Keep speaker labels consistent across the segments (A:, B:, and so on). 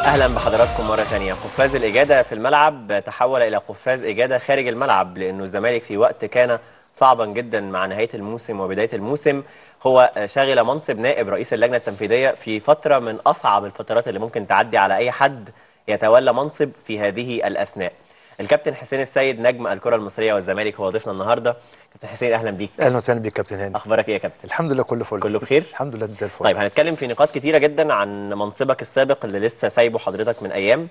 A: اهلا بحضراتكم مره ثانيه قفاز الاجاده في الملعب تحول الى قفاز اجاده خارج الملعب لانه الزمالك في وقت كان صعبا جدا مع نهايه الموسم وبدايه الموسم هو شغل منصب نائب رئيس اللجنه التنفيذيه في فتره من اصعب الفترات اللي ممكن تعدي على اي حد يتولى منصب في هذه الاثناء الكابتن حسين السيد نجم الكره المصريه والزمالك هو ضيفنا النهارده كابتن حسين اهلا بيك
B: اهلا وسهلا بيك كابتن هاني
A: اخبارك ايه يا كابتن
B: الحمد لله كله فل
A: كله بخير
B: الحمد لله زي الفل
A: طيب هنتكلم في نقاط كتيرة جدا عن منصبك السابق اللي لسه سايبه حضرتك من أيام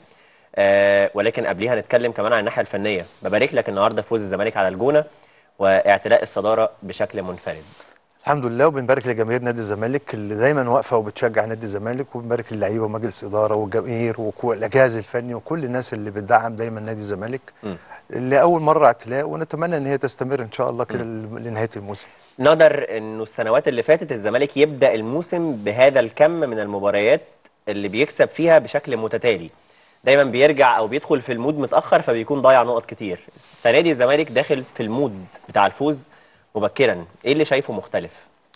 A: آه ولكن قبليها هنتكلم كمان عن الناحية الفنية ببارك لك النهاردة فوز الزمالك على الجونة واعتلاء الصدارة بشكل منفرد
B: الحمد لله وبنبارك لجماهير نادي الزمالك اللي دايما واقفه وبتشجع نادي الزمالك وبنبارك للعيبه ومجلس اداره والجماهير والاجهزه الفني وكل الناس اللي بتدعم دايما نادي الزمالك
A: م.
B: اللي اول مره اعتلاء ونتمنى ان هي تستمر ان شاء الله كده لنهايه الموسم
A: نقدر انه السنوات اللي فاتت الزمالك يبدأ الموسم بهذا الكم من المباريات اللي بيكسب فيها بشكل متتالي دايما بيرجع او بيدخل في المود متأخر فبيكون ضيع نقط كتير السنة دي الزمالك داخل في المود بتاع الفوز مبكرا ايه اللي شايفه مختلف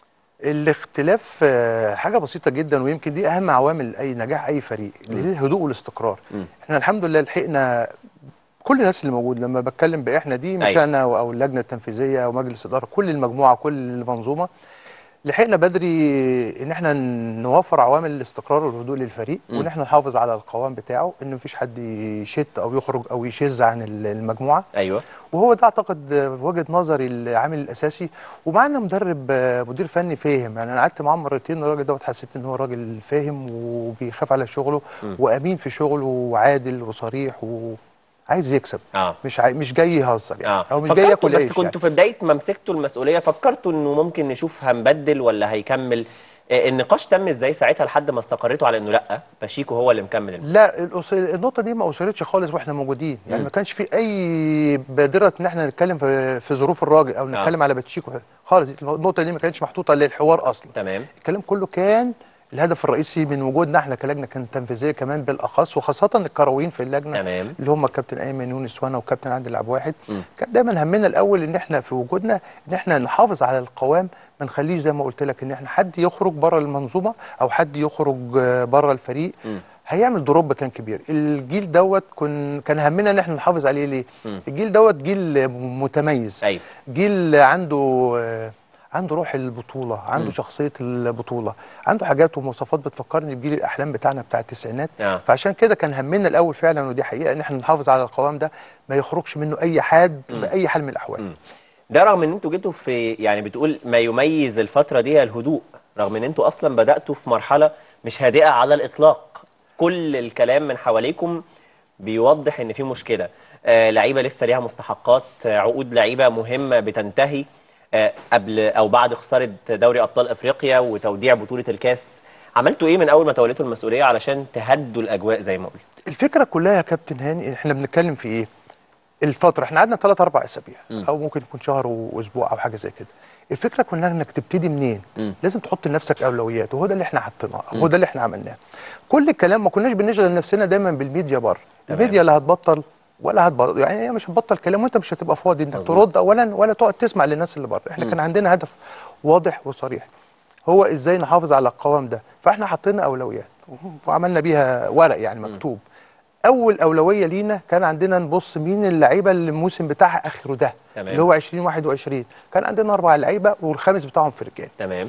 B: الاختلاف آه، حاجه بسيطه جدا ويمكن دي اهم عوامل اي نجاح اي فريق اللي هي الهدوء والاستقرار
A: م.
B: احنا الحمد لله لحقنا كل الناس اللي موجود لما بتكلم باحنا دي مش
A: أيوة.
B: انا او اللجنه التنفيذيه او مجلس اداره كل المجموعه كل المنظومه لحقنا بدري ان احنا نوفر عوامل الاستقرار والهدوء للفريق
A: م.
B: وان احنا نحافظ على القوام بتاعه ان مفيش حد يشت او يخرج او يشذ عن المجموعه
A: ايوه
B: وهو ده اعتقد في وجهه نظري العامل الاساسي ومعانا مدرب آه، مدير فني فاهم يعني انا قعدت معاه مرتين الراجل دوت حسيت ان هو راجل فاهم وبيخاف على شغله
A: م.
B: وامين في شغله وعادل وصريح وعايز يكسب
A: اه
B: مش عاي... مش جاي يهزر يعني
A: اه
B: او مش جاي
A: فكرتوا
B: ياكل
A: بس
B: عيش
A: كنتوا في بدايه ما مسكتوا المسؤوليه فكرتوا انه ممكن نشوف هنبدل ولا هيكمل آه، النقاش تم ازاي ساعتها لحد ما استقريتوا على انه لا باشيكو هو اللي مكمل الموسم
B: لا الأص- النقطه دي ما اثرتش خالص واحنا موجودين يعني
A: مم.
B: ما كانش في اي بادره ان احنا نتكلم في, في ظروف الراجل او نتكلم على باتشيكو خالص النقطه دي ما كانتش محطوطه للحوار اصلا
A: تمام
B: الكلام كله كان الهدف الرئيسي من وجودنا احنا كلجنه كان تنفيذيه كمان بالاخص وخاصه الكرويين في اللجنه
A: تمام
B: اللي هم الكابتن ايمن يونس وانا والكابتن عادل عبد الواحد
A: مم.
B: كان دايما همنا الاول ان احنا في وجودنا ان احنا نحافظ على القوام ما نخليش زي ما قلت لك ان احنا حد يخرج بره المنظومه او حد يخرج آه، بره الفريق
A: مم.
B: هيعمل دروب كان كبير الجيل دوت كن كان همنا ان احنا نحافظ عليه ليه
A: مم.
B: الجيل دوت جيل متميز
A: ايوه
B: جيل عنده آه، عنده روح البطولة عنده
A: مم.
B: شخصية البطولة عنده حاجات ومواصفات بتفكرني بجيل الأحلام بتاعنا بتاع التسعينات
A: اه
B: فعشان كده كان همنا الأول فعلا ودي حقيقة إن احنا نحافظ على القوام ده ما يخرجش منه أي حد
A: مم.
B: بأي حال من الأحوال
A: مم. ده رغم ان انتوا جيتوا في يعني بتقول ما يميز الفتره دي هي الهدوء رغم ان انتوا اصلا بداتوا في مرحله مش هادئه على الاطلاق كل الكلام من حواليكم بيوضح ان في مشكله آه لعيبه لسه ليها مستحقات آه عقود لعيبه مهمه بتنتهي آه قبل او بعد خساره دوري ابطال افريقيا وتوديع بطوله الكاس عملتوا ايه من اول ما توليتوا المسؤوليه علشان تهدوا الاجواء زي ما قلت
B: الفكرة كلها يا كابتن هاني احنا بنتكلم في إيه الفترة احنا قعدنا ثلاث أربع أسابيع
A: مم.
B: أو ممكن يكون شهر وأسبوع أو حاجة زي كده الفكرة كلها إنك تبتدي منين
A: مم.
B: لازم تحط لنفسك أولويات وهو ده اللي احنا حطيناه
A: مم.
B: هو ده اللي احنا عملناه كل الكلام ما كناش بنشغل نفسنا دايما بالميديا بره
A: تمام.
B: الميديا لا هتبطل ولا هتبطل يعني هي مش هتبطل كلام وانت مش هتبقى فاضي انك
A: مظبوط.
B: ترد اولا ولا تقعد تسمع للناس اللي بره احنا
A: مم.
B: كان عندنا هدف واضح وصريح هو ازاي نحافظ على القوام ده فاحنا حطينا اولويات وعملنا بيها ورق يعني مكتوب اول اولويه لينا كان عندنا نبص مين اللعيبه اللي الموسم بتاعها اخره ده
A: تمام.
B: اللي هو 2021 كان عندنا اربع لعيبه والخامس بتاعهم فرجان
A: تمام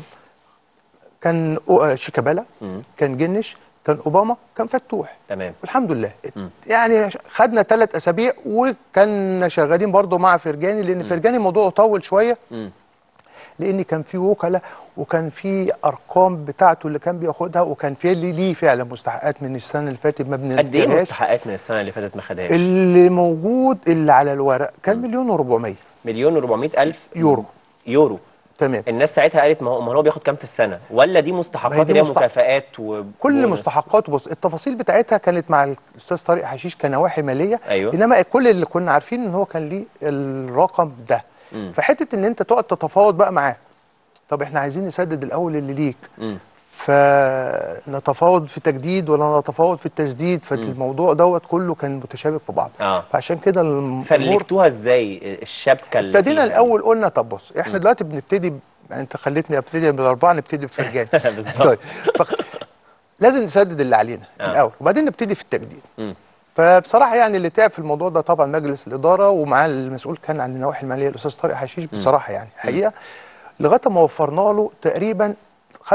B: كان أو- آه، شيكابالا
A: مم.
B: كان جنش كان اوباما كان فتوح
A: تمام
B: والحمد لله
A: مم.
B: يعني خدنا ثلاث اسابيع وكان شغالين برضو مع فرجاني لان فرجاني الموضوع طول شويه
A: مم.
B: لان كان في وكلاء وكان في ارقام بتاعته اللي كان بياخدها وكان في ليه ليه فعلا مستحقات من السنه اللي فاتت ما
A: قد ايه
B: بننتهاش
A: مستحقات من السنه اللي فاتت ما خدهاش
B: اللي موجود اللي على الورق كان مليون و400
A: مليون و400 الف
B: يورو
A: يورو
B: تمام
A: الناس ساعتها قالت ما هو ما هو بياخد كام في السنه ولا دي
B: ما هي
A: مستحقات
B: دي
A: اللي هي
B: مستحق-
A: مكافآت و
B: كل
A: بونص؟
B: مستحقاته بص التفاصيل بتاعتها كانت مع الاستاذ طارق حشيش كنواحي ماليه
A: ايوه
B: انما كل اللي كنا عارفين ان هو كان ليه الرقم ده
A: مم.
B: فحته ان انت تقعد تتفاوض بقى معاه طب احنا عايزين نسدد الاول اللي ليك
A: مم.
B: فنتفاوض في تجديد ولا نتفاوض في التسديد فالموضوع دوت كله كان متشابك في بعض
A: اه
B: فعشان كده الامور
A: سلكتوها ازاي الشبكه اللي
B: ابتدينا
A: فيها
B: الاول قلنا طب بص احنا دلوقتي بنبتدي ب- يعني انت خليتني ابتدي بالاربعه نبتدي بفرجان
A: بالظبط.
B: طيب فخ... لازم نسدد اللي علينا
A: آه.
B: آه. الاول وبعدين نبتدي في التجديد
A: مم.
B: فبصراحه يعني اللي تعب في الموضوع ده طبعا مجلس الاداره ومعاه المسؤول كان عن النواحي الماليه الاستاذ طارق حشيش بصراحه يعني حقيقه لغايه ما وفرنا له تقريبا 85% 90%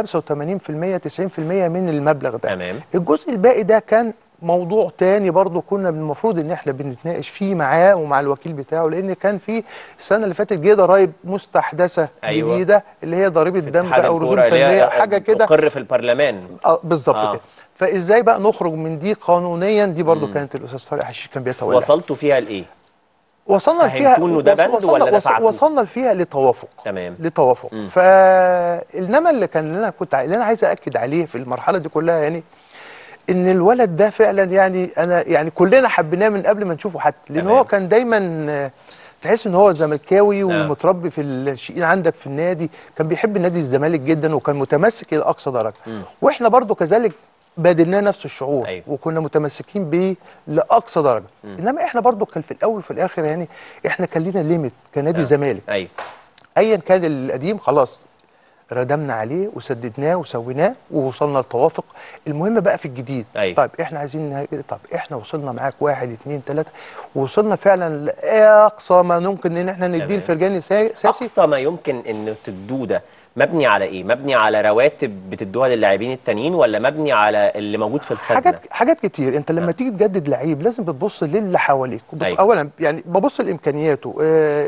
B: من المبلغ ده
A: تمام.
B: الجزء الباقي ده كان موضوع تاني برضه كنا من المفروض ان احنا بنتناقش فيه معاه ومع الوكيل بتاعه لان كان في السنه اللي فاتت جه ضرايب مستحدثه
A: أيوة.
B: جديده اللي هي ضريبه دمج
A: اتحاد
B: او رسوم
A: الكورة اللي هي
B: تنميه حاجه كده
A: تقر في البرلمان
B: اه بالظبط
A: آه.
B: آه. كده فازاي بقى نخرج من دي قانونيا دي برضو كانت الاستاذ طارق حشيش كان بيتولى
A: وصلتوا فيها لايه
B: وصلنا فيها
A: فهمتوا إنه ده بند
B: وصلنا
A: ولا
B: وص-
A: دفعتوا؟
B: وصلنا فيها لتوافق
A: تمام
B: لتوافق
A: مم.
B: فانما اللي كان اللي انا كنت ع- اللي انا عايز اكد عليه في المرحله دي كلها يعني ان الولد ده فعلا يعني انا يعني كلنا حبيناه من قبل ما نشوفه حتى لان
A: تمام.
B: هو كان دايما آه، تحس ان هو زملكاوي
A: نعم.
B: ومتربي في الشيئين عندك في النادي كان بيحب نادي الزمالك جدا وكان متمسك الى اقصى درجه
A: مم.
B: واحنا برضو كذلك بادلناه نفس الشعور
A: أيوة.
B: وكنا متمسكين بيه لاقصى درجه انما احنا برضو كان في الاول وفي الاخر يعني احنا كان لينا ليميت كنادي
A: آه.
B: زمالك
A: ايوه
B: ايا كان القديم خلاص ردمنا عليه وسددناه وسويناه ووصلنا لتوافق المهم بقى في الجديد
A: أيوة.
B: طيب احنا عايزين نه- طب احنا وصلنا معاك واحد اتنين تلاته وصلنا فعلا لاقصى ما ممكن ان احنا نديه
A: تمام.
B: الفرجاني سا- ساسي
A: اقصى ما يمكن ان تدوه ده مبني على ايه مبني على رواتب بتدوها للاعبين التانيين ولا مبني على اللي موجود في الخزنه
B: حاجات حاجات كتير انت لما
A: آه.
B: تيجي تجدد لعيب لازم بتبص للي حواليك وبت-
A: أيوة.
B: اولا يعني ببص لامكانياته آه،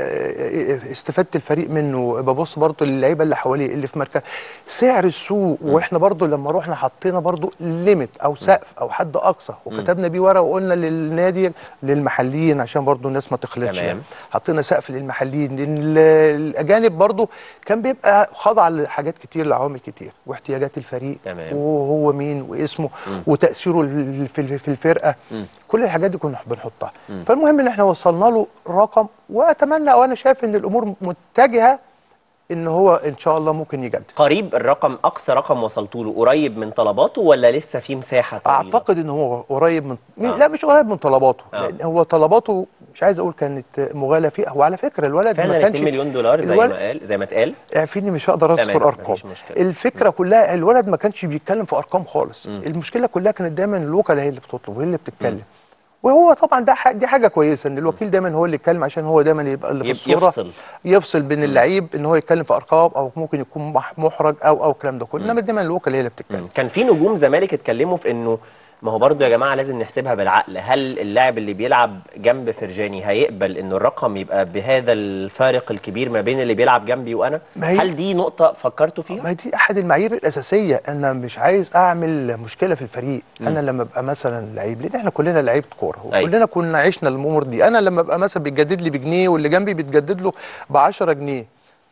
B: آه، آه، استفاده الفريق منه ببص برضه للعيبه اللي حواليه اللي في مركز سعر السوق واحنا برضه لما رحنا حطينا برضه ليميت او سقف او حد اقصى وكتبنا بيه ورقه وقلنا للنادي للمحليين عشان برضه الناس ما تخلطش
A: تمام.
B: يعني. حطينا سقف للمحليين لان ال- الاجانب برضه كان بيبقى خاضع لحاجات كتير لعوامل كتير واحتياجات الفريق
A: تمام.
B: وهو مين واسمه وتاثيره ال- في في الفرقه
A: مم.
B: كل الحاجات دي كنا بنحطها فالمهم ان احنا وصلنا له رقم واتمنى وانا شايف ان الامور متجهه ان هو ان شاء الله ممكن يجدد
A: قريب الرقم اقصى رقم وصلتوا له قريب من طلباته ولا لسه في مساحه طويله
B: اعتقد ان هو قريب من
A: آه.
B: آه. لا مش قريب من طلباته
A: آه.
B: آه. لان هو طلباته مش عايز اقول كانت مغالى فيها وعلى فكره الولد
A: فعلا
B: ما
A: 2
B: كانش
A: مليون دولار زي
B: الولد-
A: ما قال زي ما اتقال
B: اعفيني مش هقدر
A: تمام،
B: اذكر ارقام
A: مفيش مشكلة.
B: الفكره كلها الولد ما كانش بيتكلم في ارقام خالص المشكله كلها كانت دايما الوكلاء هي اللي بتطلب وهي اللي بتتكلم وهو طبعا ده ح- دي حاجه كويسه ان الوكيل دايما هو اللي يتكلم عشان هو دايما يبقى اللي في
A: يب-
B: الصوره
A: يفصل.
B: يفصل بين اللعيب ان هو يتكلم في ارقام او ممكن يكون مح- محرج او او الكلام ده كله انما دايما الوكلاء هي اللي بتتكلم
A: كان في نجوم زمالك اتكلموا في انه ما هو برضه يا جماعه لازم نحسبها بالعقل هل اللاعب اللي بيلعب جنب فرجاني هيقبل انه الرقم يبقى بهذا الفارق الكبير ما بين اللي بيلعب جنبي وانا
B: ما هي-
A: هل دي نقطه فكرتوا فيها
B: ما هي دي احد المعايير الاساسيه انا مش عايز اعمل مشكله في الفريق انا لما ابقى مثلا لعيب لان احنا كلنا لعيبه كوره
A: أيوة.
B: وكلنا كنا عشنا الامور دي انا لما ابقى مثلا بيتجدد لي بجنيه واللي جنبي بيتجدد له ب 10 جنيه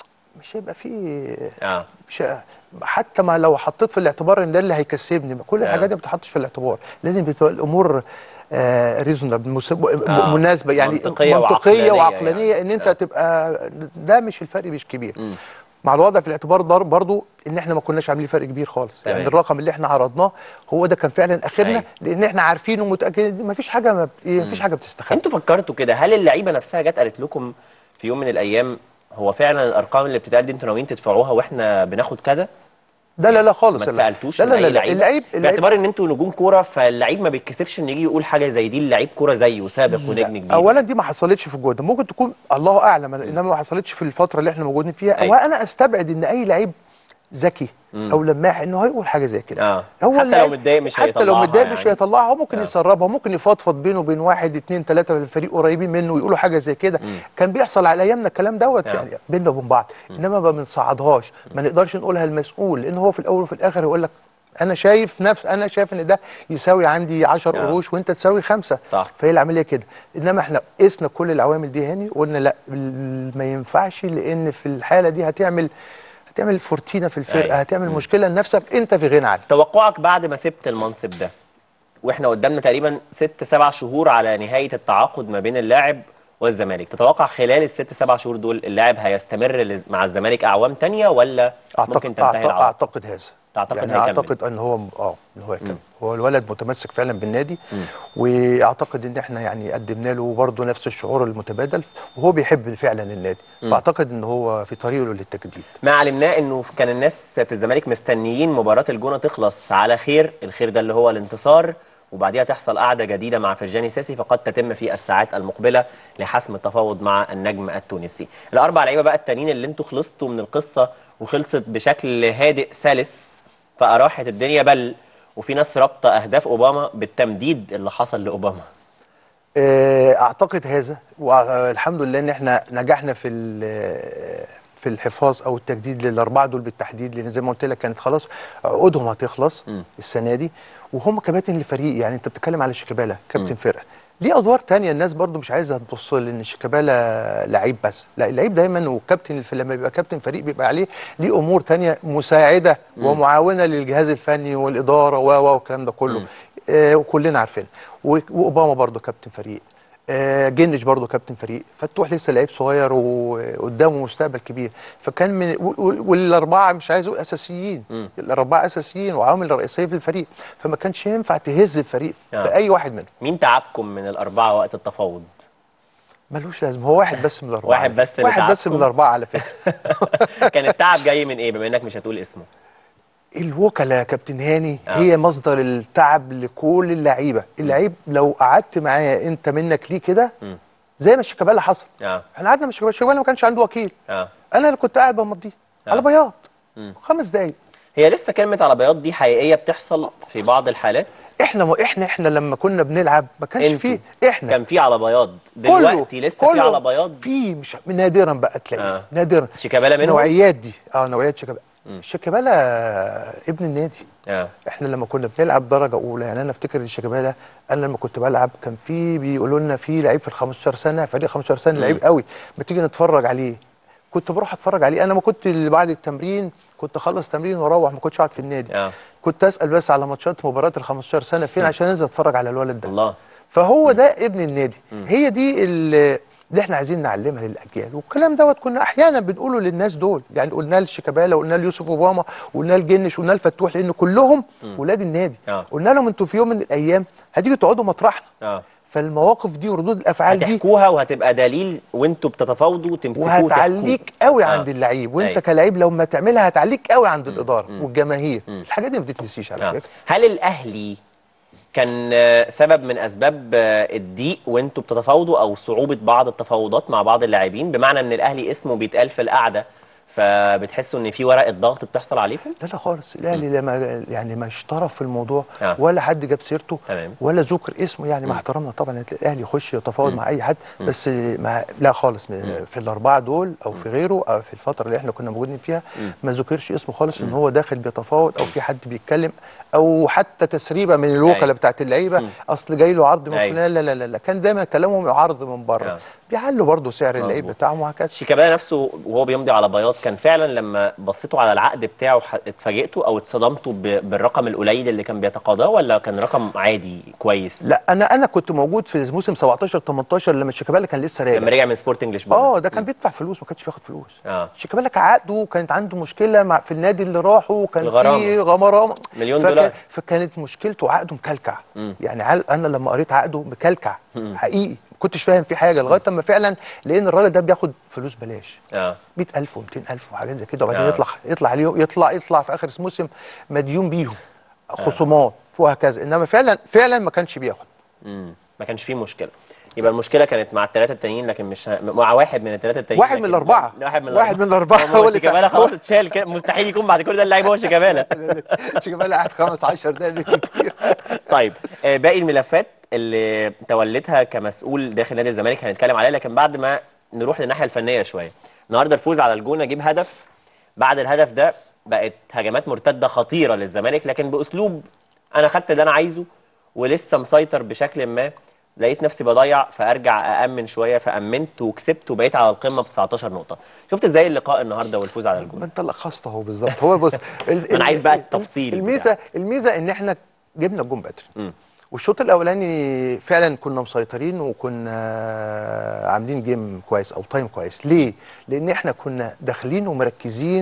B: مش هيبقى فيه
A: اه
B: مش حتى ما لو حطيت في الاعتبار ان ده اللي هيكسبني كل
A: آه.
B: الحاجات دي ما بتحطش في الاعتبار لازم بتبقى الامور آه ريزونبل
A: آه.
B: مناسبه يعني
A: منطقية
B: منطقيه
A: وعقلانية
B: وعقلانيه
A: يعني.
B: ان انت
A: آه.
B: تبقى ده مش الفرق مش كبير
A: مم.
B: مع الوضع في الاعتبار ده برضو ان احنا ما كناش عاملين فرق كبير خالص
A: تمام.
B: يعني الرقم اللي احنا عرضناه هو ده كان فعلا اخرنا
A: أيوة.
B: لان احنا عارفين ومتاكدين ما فيش حاجه ما بت- إيه، ما فيش حاجه بتستخبى
A: انتوا فكرتوا كده هل اللعيبه نفسها جت قالت لكم في يوم من الايام هو فعلا الارقام اللي بتتقال دي انتوا ناويين تدفعوها واحنا بناخد كذا
B: ده لا لا خالص
A: ما
B: لا.
A: تسالتوش
B: لا لا
A: من
B: لا,
A: اي
B: لا.
A: لعيب
B: اللعيب اللعيب
A: باعتبار ان انتوا نجوم كوره فاللعيب ما بيتكسفش ان يجي يقول حاجه زي دي اللعيب كوره زيه سابق ونجم كبير
B: اولا دي ما حصلتش في الجوده ممكن تكون الله اعلم انما ما حصلتش في الفتره اللي احنا موجودين فيها
A: أيوة.
B: وانا استبعد ان اي لعيب ذكي او لماح انه هيقول حاجه زي كده
A: اه
B: هو
A: حتى لو
B: اللعيب-
A: متضايق مش
B: حتى لو
A: هيطلعها
B: متضايق مش
A: يعني.
B: هيطلعها هو ممكن
A: آه.
B: يسربها ممكن يفضفض بينه وبين واحد اتنين تلاته في الفريق قريبين منه ويقولوا حاجه زي كده كان بيحصل على ايامنا الكلام دوت
A: آه.
B: يعني بيننا وبين بعض انما ما بنصعدهاش ما نقدرش نقولها المسؤول لان هو في الاول وفي الاخر يقول لك انا شايف نفس انا شايف ان ده يساوي عندي 10
A: آه.
B: قروش وانت تساوي خمسه
A: صح.
B: فهي العمليه كده انما احنا قسنا كل العوامل دي هاني وقلنا لا ال- ما ينفعش لان في الحاله دي هتعمل هتعمل فورتينا في الفرقه
A: أيوة.
B: هتعمل مشكله لنفسك انت في غنى عنها
A: توقعك بعد ما سبت المنصب ده واحنا قدامنا تقريبا ست سبع شهور على نهايه التعاقد ما بين اللاعب والزمالك تتوقع خلال الست سبع شهور دول اللاعب هيستمر لز- مع الزمالك اعوام تانية ولا ممكن
B: اعتقد
A: تنتهي
B: أعتقد,
A: العقد
B: اعتقد هذا
A: تعتقد
B: يعني
A: هيكمل؟
B: اعتقد ان هو اه ان هو يكمل هو الولد متمسك فعلا بالنادي واعتقد ان احنا يعني قدمنا له برضه نفس الشعور المتبادل وهو بيحب فعلا النادي فاعتقد ان هو في طريقه للتجديد
A: ما علمناه انه كان الناس في الزمالك مستنيين مباراه الجونه تخلص على خير الخير ده اللي هو الانتصار وبعديها تحصل قعده جديده مع فرجاني ساسي فقد تتم في الساعات المقبله لحسم التفاوض مع النجم التونسي الاربع لعيبه بقى التانيين اللي انتوا خلصتوا من القصه وخلصت بشكل هادئ سلس فاراحت الدنيا بل وفي ناس رابطه اهداف اوباما بالتمديد اللي حصل لاوباما
B: آه، اعتقد هذا والحمد لله ان احنا نجحنا في ال- في الحفاظ او التجديد للاربعه دول بالتحديد لان زي ما قلت لك كانت خلاص عقودهم هتخلص السنه دي وهم كباتن الفريق يعني انت بتتكلم على شيكابالا كابتن فرقه ليه ادوار تانية الناس برضو مش عايزه تبص لان شيكابالا لعيب بس لا اللعيب دايما وكابتن الف- لما بيبقى كابتن فريق بيبقى عليه ليه امور تانية مساعده ومعاونه للجهاز الفني والاداره و و والكلام ده كله آه وكلنا عارفين و- واوباما برضو كابتن فريق آه، جنش برضه كابتن فريق فتوح لسه لعيب صغير وقدامه مستقبل كبير فكان من وال- وال- والاربعه مش عايز اقول اساسيين الاربعه اساسيين وعوامل رئيسيه في الفريق فما كانش ينفع تهز الفريق
A: آه.
B: باي واحد منهم
A: مين تعبكم من الاربعه وقت التفاوض
B: ملوش لازمه هو واحد بس من الاربعه
A: واحد بس اللي
B: واحد بس
A: تعبكم؟
B: من الاربعه على فكره
A: كان التعب جاي من ايه بما انك مش هتقول اسمه
B: الوكلاء يا كابتن هاني
A: آه.
B: هي مصدر التعب لكل اللعيبه اللعيب لو قعدت معاه انت منك ليه كده زي ما شيكابالا حصل
A: اه
B: احنا قعدنا مع شيكابالا شيكابالا ما كانش عنده وكيل
A: اه
B: انا اللي كنت قاعد بمضيه
A: آه.
B: على بياض خمس دقايق
A: هي لسه كلمه على بياض دي حقيقيه بتحصل في بعض الحالات
B: احنا ما احنا احنا لما كنا بنلعب ما كانش
A: انتوا
B: فيه احنا
A: كان في على بياض
B: كله-
A: دلوقتي لسه في
B: كله
A: على بياض
B: في مش نادرا بقى تلاقي
A: آه.
B: آه. نادرا
A: شيكابالا منهم؟
B: نوعيات دي اه نوعيات شيكابالا شيكابالا ابن النادي
A: اه
B: احنا لما كنا بنلعب درجه اولى يعني انا افتكر ان شيكابالا انا لما كنت بلعب كان في بيقولوا لنا في لعيب في ال 15 سنه فريق 15 سنه لعيب قوي ما تيجي نتفرج عليه كنت بروح اتفرج عليه انا ما كنت اللي بعد التمرين كنت اخلص تمرين واروح ما كنتش اقعد في النادي
A: اه
B: كنت اسال بس على ماتشات مباريات ال 15 سنه فين عشان انزل اتفرج على الولد ده
A: الله
B: فهو ده ابن النادي هي دي اللي اللي احنا عايزين نعلمها للاجيال والكلام دوت كنا احيانا بنقوله للناس دول يعني قلنا لشيكابالا وقلنا ليوسف اوباما وقلنا لجنش وقلنا لفتوح لان كلهم ولاد النادي
A: آه.
B: قلنا لهم انتوا في يوم من الايام هتيجوا تقعدوا مطرحنا
A: اه
B: فالمواقف دي وردود الافعال دي
A: هتحكوها وهتبقى دليل وانتوا بتتفاوضوا تمسكوه
B: وهتعليك قوي
A: آه.
B: عند اللعيب وانت
A: أيوة.
B: كلاعب لو ما تعملها هتعليك قوي عند الاداره والجماهير الحاجات دي ما بتتنسيش على
A: آه.
B: فكره
A: هل الاهلي كان آه، سبب من اسباب آه، الضيق وانتوا بتتفاوضوا او صعوبه بعض التفاوضات مع بعض اللاعبين بمعنى ان الاهلي اسمه بيتقال في القعده فبتحسوا ان في ورقه ضغط بتحصل عليكم
B: لا لا خالص الاهلي لما يعني ما اشترف في الموضوع
A: آه.
B: ولا حد جاب سيرته
A: تمام.
B: ولا ذكر اسمه يعني مع احترامنا طبعا الاهلي يخش يتفاوض مع اي حد بس مع لا خالص في الاربعه دول او في غيره او في الفتره اللي احنا كنا موجودين فيها ما ذكرش اسمه خالص ان هو داخل بيتفاوض او في حد بيتكلم او حتى تسريبه من
A: أيوة.
B: الوكلاء بتاعت اللعيبه اصل جاي له عرض من
A: أيوة.
B: فلان لا لا لا, لا. كان دايما كلامهم عرض من
A: آه.
B: بره بيعلوا برضه سعر اللعيب
A: مظبوط.
B: بتاعهم وهكذا
A: شيكابالا نفسه وهو بيمضي على بياض كان فعلا لما بصيتوا على العقد بتاعه ح- اتفاجئتوا او اتصدمتوا ب- بالرقم القليل اللي كان بيتقاضاه ولا كان رقم عادي كويس
B: لا انا انا كنت موجود في موسم 17 18 لما شيكابالا كان لسه راجع
A: لما رجع من سبورتنج لشبونه
B: اه ده كان بيدفع فلوس ما كانش بياخد فلوس
A: اه
B: شيكابالا كان عقده كانت عنده مشكله مع في النادي اللي راحه وكان
A: الغرامة.
B: في غمرامه
A: مليون
B: فكان
A: دولار.
B: فكانت مشكلته عقده مكلكع
A: مم.
B: يعني عل- انا لما قريت عقده مكلكع حقيقي ما كنتش فاهم فيه حاجه لغايه اما فعلا لان الراجل ده بياخد فلوس بلاش
A: اه
B: 100000 و200000 وحاجات زي كده وبعدين
A: آه.
B: يطلع يطلع عليهم يطلع يطلع في اخر الموسم مديون بيهم خصومات وهكذا انما فعلا فعلا ما كانش بياخد
A: امم ما كانش فيه مشكله يبقى المشكله كانت مع الثلاثه التانيين لكن مش ه- مع واحد من الثلاثه التانيين
B: واحد من
A: لكن-
B: الأربعة.
A: واحد من
B: واحد من الأربعة
A: هو
B: هو اللي
A: شيكابالا
B: كان-
A: خلاص اتشال كده مستحيل يكون بعد كل ده اللعيب هو شيكابالا
B: شيكابالا قاعد خمس 10 دقايق كتير
A: طيب آه، باقي الملفات اللي تولتها كمسؤول داخل نادي الزمالك هنتكلم عليها لكن بعد ما نروح للناحيه الفنيه شويه النهارده الفوز على الجونه جيب هدف بعد الهدف ده بقت هجمات مرتده خطيره للزمالك لكن باسلوب انا خدت اللي انا عايزه ولسه مسيطر بشكل ما لقيت نفسي بضيع فارجع اامن شويه فامنت وكسبت وبقيت على القمه ب 19 نقطه شفت ازاي اللقاء النهارده والفوز على
B: ما
A: الجونه
B: انت لخصت اهو بالظبط هو بص ال-
A: أنا عايز بقى
B: ال-
A: التفصيل
B: الميزه
A: بتاعه.
B: الميزه ان احنا جبنا الجون بدري
A: مم.
B: والشوط الاولاني فعلا كنا مسيطرين وكنا عاملين جيم كويس او تايم كويس ليه لان احنا كنا داخلين ومركزين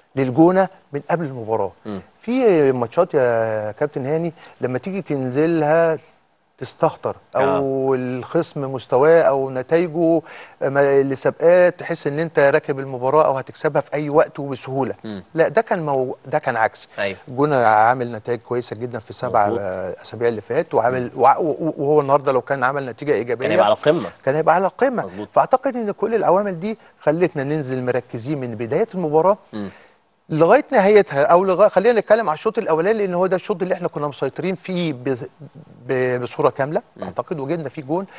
B: للجونه من قبل المباراه
A: مم.
B: في ماتشات يا كابتن هاني لما تيجي تنزلها تستهتر او الخصم مستواه او نتائجه ما- لسابقات تحس ان انت راكب المباراه او هتكسبها في اي وقت وبسهوله
A: مم.
B: لا ده كان مو... ده كان عكس
A: ايوه
B: جونة عامل نتائج كويسه جدا في السبع
A: مظبوط.
B: آه، اسابيع اللي فات وعامل وع- و- وهو النهارده لو كان عمل نتيجه ايجابيه
A: كان يبقى على القمه
B: كان هيبقى على القمه
A: مظبوط.
B: فاعتقد ان كل العوامل دي خلتنا ننزل مركزين من بدايه المباراه
A: مم.
B: لغايه نهايتها او لغايه خلينا نتكلم على الشوط الاولاني لان هو ده الشوط اللي احنا كنا مسيطرين فيه ب... ب... بصوره كامله اعتقد وجبنا فيه جون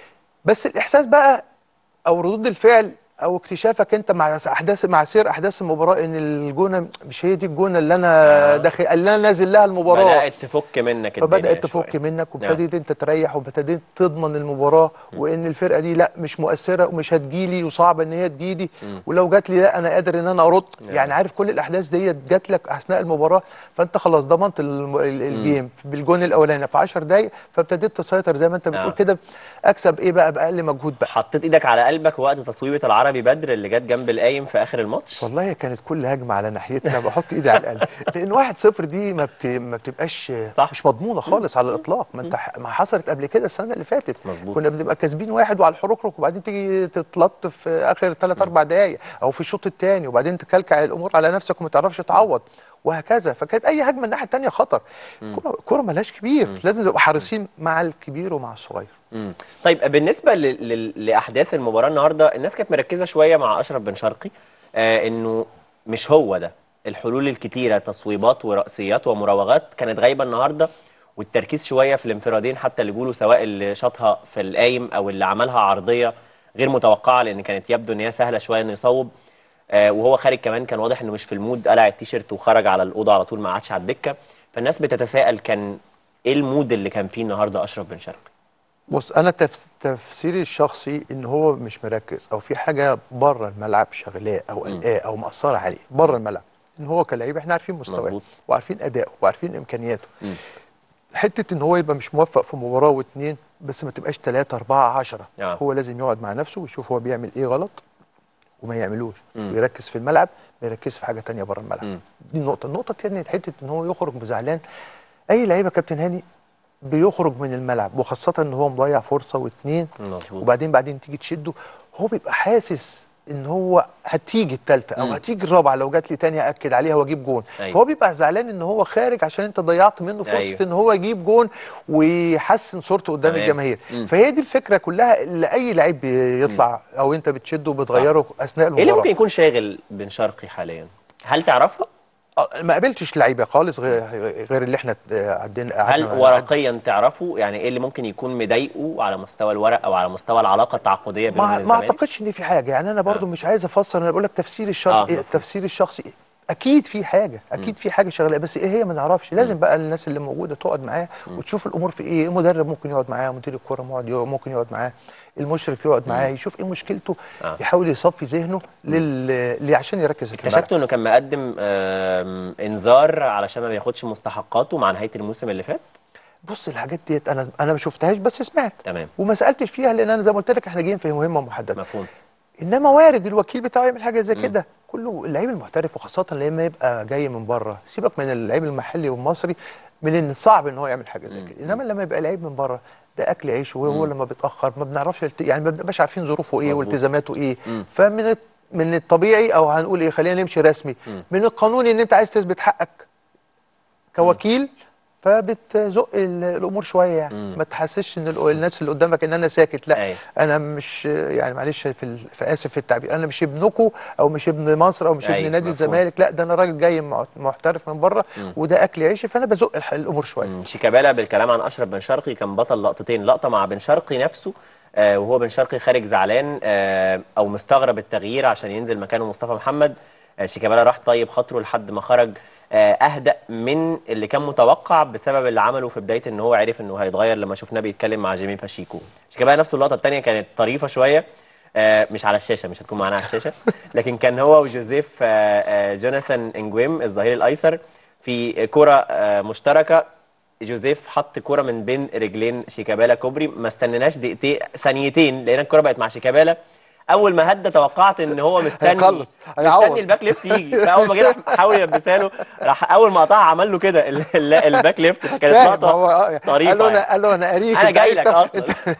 B: بس الاحساس بقى او ردود الفعل او اكتشافك انت مع احداث مع سير احداث المباراه ان الجونه مش هي دي الجونه اللي انا
A: آه.
B: داخل اللي انا نازل لها المباراه
A: بدات تفك منك الدنيا
B: فبدات تفك
A: شوية.
B: منك وابتديت انت تريح وابتديت تضمن المباراه وان الفرقه دي لا مش مؤثره ومش هتجيلي وصعب ان هي تجيلي ولو جات لي لا انا قادر ان انا ارد
A: نعم.
B: يعني عارف كل الاحداث ديت جات لك اثناء المباراه فانت خلاص ضمنت الم- ال- الجيم بالجون الاولاني في 10 دقائق فابتديت تسيطر زي ما انت بتقول
A: نعم.
B: كده اكسب ايه بقى باقل مجهود بقى
A: حطيت ايدك على قلبك وقت تصويبه العربي بدر اللي جت جنب القايم في اخر الماتش
B: والله كانت كل هجمه على ناحيتنا بحط ايدي على القلب لان 1 0 دي ما, بت... ما بتبقاش
A: صح.
B: مش مضمونه خالص على الاطلاق ما انت ح- ما حصلت قبل كده السنه اللي فاتت
A: مظبوط.
B: كنا بنبقى كاسبين واحد وعلى الحركرك وبعدين تيجي تتلط في اخر 3 4 دقائق او في الشوط الثاني وبعدين تكلكع الامور على نفسك وما تعرفش تعوض وهكذا فكانت اي هجمه الناحيه الثانيه خطر الكوره الكوره ملهاش كبير لازم نبقى حريصين مع الكبير ومع الصغير
A: مم. طيب بالنسبه ل... ل... لاحداث المباراه النهارده الناس كانت مركزه شويه مع اشرف بن شرقي آه انه مش هو ده الحلول الكتيره تصويبات ورأسيات ومراوغات كانت غايبه النهارده والتركيز شويه في الانفرادين حتى اللي جوله سواء اللي شاطها في القايم او اللي عملها عرضيه غير متوقعه لان كانت يبدو ان هي سهله شويه انه يصوب آه وهو خارج كمان كان واضح انه مش في المود قلع التيشيرت وخرج على الاوضه على طول ما قعدش على الدكه فالناس بتتساءل كان ايه المود اللي كان فيه النهارده اشرف بن شرقي
B: بص انا تف... تفسيري الشخصي ان هو مش مركز او في حاجه بره الملعب شغلاه او قلقاه او مأثره عليه بره الملعب ان هو كلاعب احنا عارفين مستواه
A: مظبوط.
B: وعارفين اداؤه وعارفين امكانياته
A: مم.
B: حته ان هو يبقى مش موفق في مباراه واثنين بس ما تبقاش ثلاثة أربعة عشرة
A: آه.
B: هو لازم يقعد مع نفسه ويشوف هو بيعمل ايه غلط وما يعملوش
A: مم.
B: ويركز في الملعب ما يركزش في حاجه تانية بره الملعب
A: مم.
B: دي النقطه النقطه الثانيه حته ان هو يخرج بزعلان اي لعيبه كابتن هاني بيخرج من الملعب وخاصه ان هو مضيع فرصه واثنين
A: مظبوط
B: وبعدين بعدين تيجي تشده هو بيبقى حاسس ان هو هتيجي الثالثه او
A: مم.
B: هتيجي الرابعه لو جات لي تاني اكد عليها واجيب جون
A: أيوة.
B: فهو بيبقى زعلان ان هو خارج عشان انت ضيعت منه فرصه
A: أيوة.
B: ان هو يجيب جون ويحسن صورته قدام
A: تمام.
B: الجماهير
A: مم.
B: فهي دي الفكره كلها اللي اي لعيب بيطلع او انت بتشده وبتغيره اثناء
A: ايه اللي
B: المباراه
A: ممكن يكون شاغل بن شرقي حاليا هل تعرفه
B: آه، ما قابلتش لعيبه خالص غير غير اللي احنا آه، عدينا
A: هل
B: قعدنا-
A: ورقيا تعرفه يعني ايه اللي ممكن يكون مضايقه على مستوى الورق او على مستوى العلاقه التعاقديه بينه
B: ما,
A: وبين
B: ما
A: الزمالك
B: اعتقدش ان في حاجه يعني انا برضو
A: آه.
B: مش عايز افسر انا بقول لك تفسير
A: آه،
B: الشخصي
A: مفهوم.
B: التفسير الشخصي اكيد في حاجه اكيد في حاجه شغاله بس ايه هي ما نعرفش لازم بقى الناس اللي موجوده تقعد معاه وتشوف الامور في ايه المدرب ممكن يقعد معاه مدير الكوره مقعد- ممكن يقعد معاه المشرف يقعد معاه يشوف ايه مشكلته
A: آه.
B: يحاول يصفي ذهنه لل... ل- عشان يركز في الملعب
A: اكتشفت انه كان مقدم آم، انذار علشان ما بياخدش مستحقاته مع نهايه الموسم اللي فات
B: بص الحاجات ديت انا انا ما شفتهاش بس سمعت
A: تمام
B: وما سالتش فيها لان انا زي ما قلت لك احنا جايين في مهمه محدده
A: مفهوم
B: انما وارد الوكيل بتاعه يعمل حاجه زي كده كله اللعيب المحترف وخاصه لما يبقى جاي من بره سيبك من اللعيب المحلي والمصري من ان صعب ان هو يعمل حاجه زي كده انما لما يبقى لعيب من بره ده اكل عيشه وهو لما بيتاخر ما بنعرفش يلت- يعني ما بنبقاش عارفين ظروفه ايه
A: مظبوط.
B: والتزاماته ايه
A: مم.
B: فمن الت- من الطبيعي او هنقول ايه خلينا نمشي رسمي من القانوني ان انت عايز تثبت حقك كوكيل فبتزق ال- الامور شويه يعني
A: مم.
B: ما تحسسش ان ال- الناس اللي قدامك ان انا ساكت لا
A: أيوة.
B: انا مش يعني معلش في, ال- في اسف في التعبير انا مش ابنكم او مش ابن مصر او مش
A: أيوة،
B: ابن نادي
A: مفهوم.
B: الزمالك لا ده انا راجل جاي مع- محترف من بره وده اكل عيشي فانا بزق الح- الامور شويه
A: مم. شيكابالا بالكلام عن اشرف بن شرقي كان بطل لقطتين لقطه مع بن شرقي نفسه آه وهو بن شرقي خارج زعلان آه او مستغرب التغيير عشان ينزل مكانه مصطفى محمد آه شيكابالا راح طيب خاطره لحد ما خرج آه اهدأ من اللي كان متوقع بسبب اللي عمله في بدايه ان هو عرف انه هيتغير لما شفناه بيتكلم مع جيمي باشيكو شيكابالا نفسه اللقطه الثانيه كانت طريفه شويه آه، مش على الشاشه مش هتكون معانا على الشاشه لكن كان هو وجوزيف آه، آه، جوناثان انجويم الظهير الايسر في كره آه، مشتركه جوزيف حط كرة من بين رجلين شيكابالا كوبري ما استنيناش دقيقتين ثانيتين لقينا الكرة بقت مع شيكابالا اول ما هدى توقعت ان هو مستني
B: هيخلص، هيعوض.
A: مستني الباك ليفت يجي فاول ما جه راح حاول يلبسها له راح اول ما قطعها عمل له كده ال- ال- الباك ليفت فكانت
B: فاهم هو
A: لقطه
B: آه،
A: طريفه
B: قال له انا
A: يعني.
B: قال له انا قريب
A: انا
B: أنت
A: جاي
B: عايز
A: لك
B: تاخد-
A: اصلا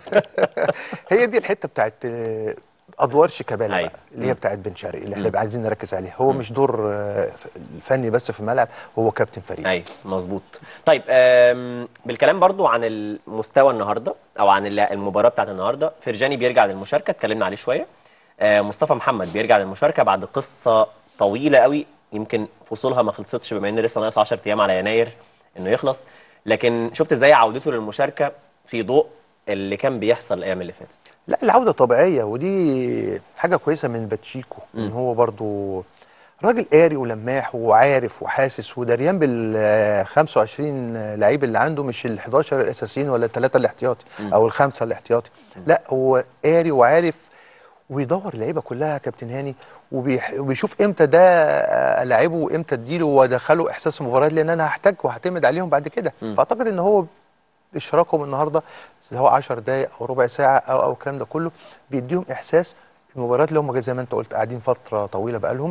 B: هي دي الحته بتاعت آه، ادوار شيكابالا
A: أيوة.
B: بقى اللي هي بتاعت بن شرقي اللي احنا عايزين نركز عليها هو مش دور آه، فني بس في الملعب هو كابتن فريق
A: ايوه مظبوط طيب آم، بالكلام برضو عن المستوى النهارده او عن الل- المباراه بتاعت النهارده فرجاني بيرجع للمشاركه اتكلمنا عليه شويه آه، مصطفى محمد بيرجع للمشاركه بعد قصه طويله قوي يمكن فصولها ما خلصتش بما ان لسه ناقص 10 ايام على يناير انه يخلص لكن شفت ازاي عودته للمشاركه في ضوء اللي كان بيحصل الايام اللي فاتت
B: لا العوده طبيعيه ودي حاجه كويسه من باتشيكو ان هو برضو راجل قاري ولماح وعارف وحاسس ودريان بال 25 لعيب اللي عنده مش ال 11 الاساسيين ولا الثلاثه الاحتياطي او الخمسه الاحتياطي لا هو قاري وعارف ويدور اللعيبه كلها يا كابتن هاني وبيح- وبيشوف امتى ده العبه وامتى اديله وادخله احساس المباريات لان انا هحتاج واعتمد عليهم بعد كده فاعتقد ان هو اشراكهم النهارده سواء 10 دقائق او ربع ساعه او او الكلام ده كله بيديهم احساس المباريات اللي هم زي ما انت قلت قاعدين فتره طويله بقالهم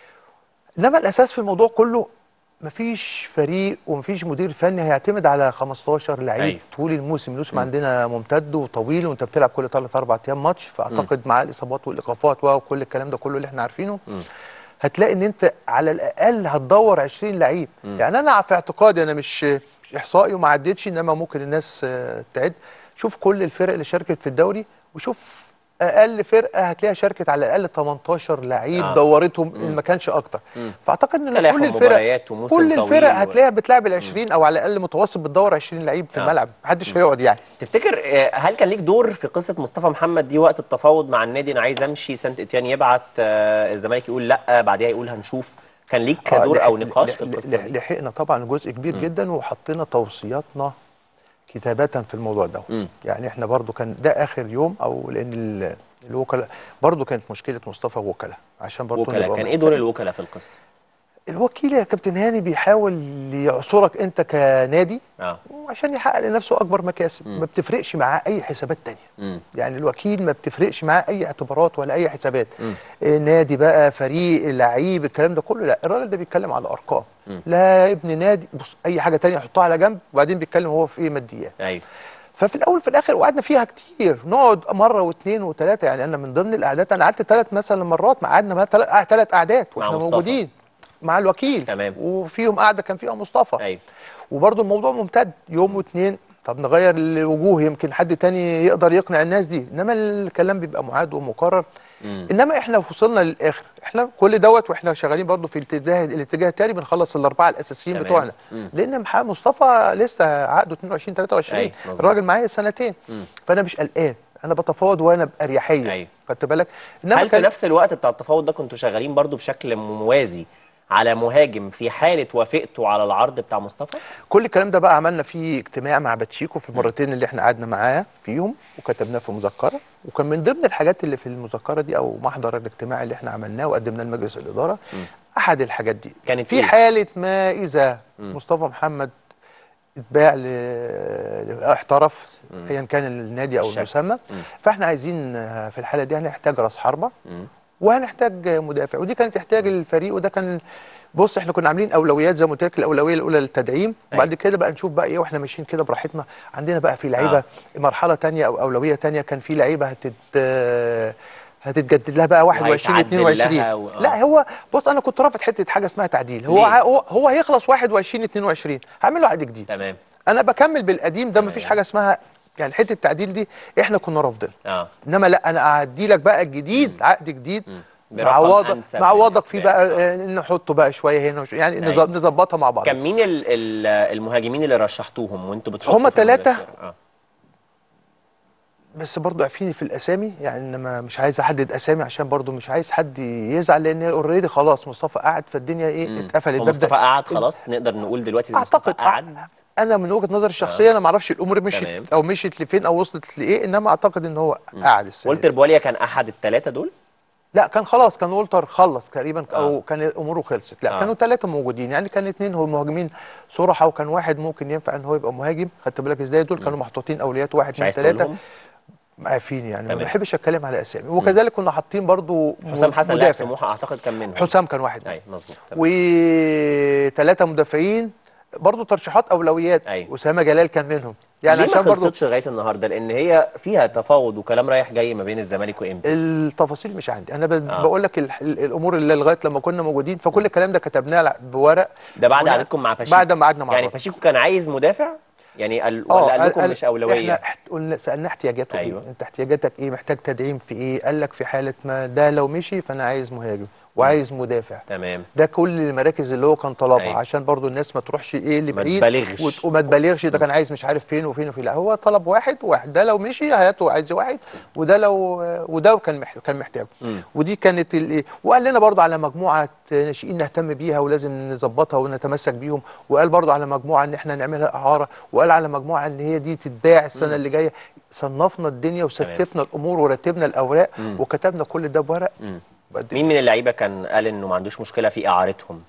B: انما الاساس في الموضوع كله مفيش فريق ومفيش مدير فني هيعتمد على 15 لعيب
A: أيوة.
B: طول الموسم الموسم عندنا ممتد وطويل وانت بتلعب كل 3 4 ايام ماتش فاعتقد مع الاصابات والايقافات وكل الكلام ده كله اللي احنا عارفينه هتلاقي ان انت على الاقل هتدور 20 لعيب يعني انا في اعتقادي انا مش مش احصائي وما عدتش انما ممكن الناس آه، تعد شوف كل الفرق اللي شاركت في الدوري وشوف اقل فرقه هتلاقيها شاركت على الاقل 18 لعيب
A: آه.
B: آه. دورتهم ان ما كانش اكتر فاعتقد ان
A: تلاحم
B: كل الفرق
A: مباريات وموسم
B: كل
A: طويل
B: الفرق
A: و-
B: هتلاقيها بتلعب ال 20 او على الاقل متوسط بتدور 20 لعيب في
A: آه.
B: الملعب محدش هيقعد يعني
A: تفتكر آه، هل كان ليك دور في قصه مصطفى محمد دي وقت التفاوض مع النادي انا عايز امشي سانت اتيان يبعت آه، الزمالك يقول لا بعديها يقول هنشوف كان ليك
B: آه،
A: دور
B: لح-
A: او نقاش
B: لح-
A: في القصه
B: لح-
A: دي
B: لحقنا طبعا جزء كبير جدا وحطينا توصياتنا كتابة في الموضوع ده
A: مم.
B: يعني احنا برضو كان ده اخر يوم او لان ال- الوكلاء برضو كانت مشكله مصطفى وكلاء عشان برضو
A: وكلاء
B: نبقى
A: كان ايه دور الوكلاء في القصه
B: الوكيل يا كابتن هاني بيحاول يعصرك انت كنادي
A: اه
B: عشان يحقق لنفسه اكبر مكاسب ما بتفرقش معاه اي حسابات تانية
A: مم.
B: يعني الوكيل ما بتفرقش معاه اي اعتبارات ولا اي حسابات إيه نادي بقى فريق لعيب الكلام ده كله لا الراجل ده بيتكلم على ارقام لا ابن نادي بص اي حاجه تانية يحطها على جنب وبعدين بيتكلم هو في ايه ماديات
A: ايوه
B: ففي الاول في الاخر وقعدنا فيها كتير نقعد مره واثنين وثلاثه يعني انا من ضمن القعدات انا قعدت ثلاث مثلا مرات ما قعدنا معاه ثلاث ثلاث قعدات
A: مع
B: واحنا
A: مصطفى.
B: موجودين مع الوكيل
A: تمام.
B: وفيهم قعده كان فيها مصطفى
A: ايوه
B: وبرضه الموضوع ممتد يوم واثنين طب نغير الوجوه يمكن حد تاني يقدر يقنع الناس دي انما الكلام بيبقى معاد ومكرر انما احنا وصلنا للاخر احنا كل دوت واحنا شغالين برضه في الاتجاه الاتجاه التاني بنخلص الاربعه الاساسيين
A: تمام.
B: بتوعنا
A: مم.
B: لان محمد مصطفى لسه عقده 22 23
A: أيوة، مظبوط.
B: الراجل معايا سنتين
A: مم.
B: فانا مش قلقان انا بتفاوض وانا باريحيه
A: أيوة.
B: خدت بالك انما
A: هل في نفس الوقت بتاع التفاوض ده كنتوا شغالين برضو بشكل موازي على مهاجم في حاله وافقتوا على العرض بتاع مصطفى
B: كل الكلام ده بقى عملنا فيه اجتماع مع باتشيكو في المرتين اللي احنا قعدنا معاه فيهم وكتبناه في مذكره وكان من ضمن الحاجات اللي في المذكره دي او محضر الاجتماع اللي احنا عملناه وقدمناه لمجلس الاداره احد الحاجات دي
A: كانت
B: في
A: إيه؟
B: حاله ما اذا مصطفى محمد اتباع ل... احترف ايا كان النادي او
A: الشكل.
B: المسمى فاحنا عايزين آه، في الحاله دي هنحتاج راس حربه
A: مم.
B: وهنحتاج مدافع ودي كانت احتياج الفريق وده كان بص احنا كنا عاملين اولويات زي ما قلت لك الاولويه الاولى للتدعيم وبعد كده بقى نشوف بقى ايه واحنا ماشيين كده براحتنا عندنا بقى في لعيبه
A: آه.
B: مرحله تانية او اولويه تانية كان في لعيبه هتت هتتجدد لها بقى 21
A: وهيتعدل
B: 22
A: لها و- آه.
B: لا هو بص انا كنت رافض حته حاجه اسمها تعديل هو
A: ليه؟
B: ع- هو هو هيخلص 21 22 هعمل له عقد جديد
A: تمام
B: انا بكمل بالقديم ده مفيش حاجه اسمها يعني حته التعديل دي احنا كنا رافضينها
A: اه
B: انما لا انا اعدي لك بقى الجديد عقد جديد
A: برقم
B: معوضك
A: أنسب
B: معوضك فيه
A: بالنسبة
B: بقى
A: لك.
B: آه، نحطه بقى شويه هنا وشوية يعني
A: أيوة.
B: نظ- نظبطها مع بعض
A: كان مين ال ال المهاجمين اللي رشحتوهم وانتوا بتحطوا
B: هما
A: في
B: تلاتة.
A: المذكرة؟ اه
B: بس برضو عارفين في الاسامي يعني انما مش عايز احدد اسامي عشان برضو مش عايز حد يزعل لان اوريدي خلاص مصطفى قعد فالدنيا ايه اتقفلت
A: هو
B: باب
A: مصطفى
B: ده.
A: قعد خلاص نقدر نقول دلوقتي
B: اعتقد
A: مصطفى قعد
B: انا من وجهه نظري الشخصيه انا ما اعرفش الامور
A: تمام.
B: مشيت او مشيت لفين او وصلت لايه انما اعتقد ان هو قعد السنه دي.
A: والتر بواليا كان احد الثلاثه دول
B: لا كان خلاص كان وولتر خلص تقريبا
A: آه.
B: او كان اموره خلصت لا
A: آه.
B: كانوا ثلاثه موجودين يعني كان اثنين هو مهاجمين صراحه وكان واحد ممكن ينفع ان هو يبقى مهاجم خدت بالك ازاي دول كانوا محطوطين اولويات واحد
A: مش
B: اثنين
A: عايز تقول
B: ثلاثه
A: لهم
B: عارفين يعني ما
A: تمام.
B: بحبش اتكلم على اسامي وكذلك كنا حاطين برضو
A: حسام حسن لاعب
B: مدافع
A: سموحه اعتقد كان منهم
B: حسام كان واحد
A: ايوه مظبوط تمام.
B: وثلاثه مدافعين برضو ترشيحات اولويات
A: أيوة.
B: اسامه جلال كان منهم يعني
A: ليه ما
B: عشان برضو
A: خلصتش لغايه النهارده لان هي فيها تفاوض وكلام رايح جاي ما بين الزمالك وامتى
B: التفاصيل مش عندي انا ب-
A: آه.
B: بقول لك ال- ال- الامور اللي لغايه لما كنا موجودين فكل الكلام ده كتبناه على- بورق
A: ده بعد
B: بناء-
A: قعدتكم مع باشيكو
B: بعد ما قعدنا مع
A: يعني
B: بعض
A: باشيكو كان عايز مدافع يعني قال ولا قال لكم
B: قال-
A: مش اولويه
B: احنا احت- قلنا سالناه احتياجاته
A: أيوة.
B: ايه انت احتياجاتك ايه محتاج تدعيم في ايه قال لك في حاله ما ده لو مشي فانا عايز مهاجم وعايز مدافع
A: تمام
B: ده كل المراكز اللي هو كان طلبها
A: أيوة.
B: عشان برضو الناس ما تروحش ايه اللي
A: ما
B: بعيد
A: تبالغش.
B: وت- وما تبالغش ده كان عايز مش عارف فين وفين وفين لا هو طلب واحد واحد ده لو مشي هاته عايز واحد وده لو وده كان مح كان محتاجه
A: مم.
B: ودي كانت الايه وقال لنا برضو على مجموعه ناشئين نهتم بيها ولازم نظبطها ونتمسك بيهم وقال برضو على مجموعه ان احنا نعملها اعاره وقال على مجموعه ان هي دي تتباع السنه اللي جايه صنفنا الدنيا وستفنا الامور ورتبنا الاوراق
A: مم.
B: وكتبنا كل ده بورق
A: مم.
B: بقد-
A: مين من اللعيبه كان قال انه ما عندوش مشكله في اعارتهم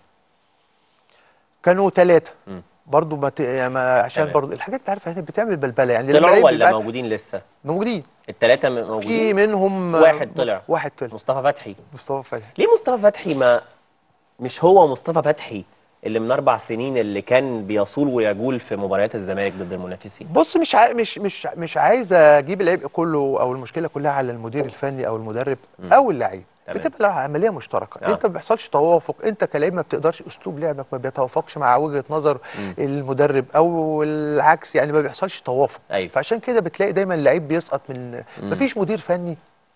B: كانوا ثلاثة
A: مم.
B: برضو ما ت... يعني ما عشان
A: تمام.
B: برضو الحاجات انت عارف هنا بتعمل بلبله يعني لما
A: طلعوا
B: لعيب
A: ولا
B: بيبقى-
A: موجودين لسه
B: موجودين
A: الثلاثه
B: في
A: موجودين
B: منهم
A: واحد طلع.
B: واحد طلع
A: مصطفى فتحي
B: مصطفى فتحي
A: ليه مصطفى فتحي ما مش هو مصطفى فتحي اللي من اربع سنين اللي كان بيصول ويجول في مباريات الزمالك ضد المنافسين
B: بص مش عا... مش مش مش عايز اجيب العبء كله او المشكله كلها على المدير الفني او المدرب او اللعيب
A: تمام.
B: بتبقى لها عمليه مشتركه
A: آه.
B: انت ما بيحصلش توافق انت كلاعب ما بتقدرش اسلوب لعبك ما بيتوافقش مع وجهه نظر المدرب او العكس يعني ما بيحصلش توافق
A: أيوة.
B: فعشان كده بتلاقي دايما اللعيب بيسقط من ما فيش مدير فني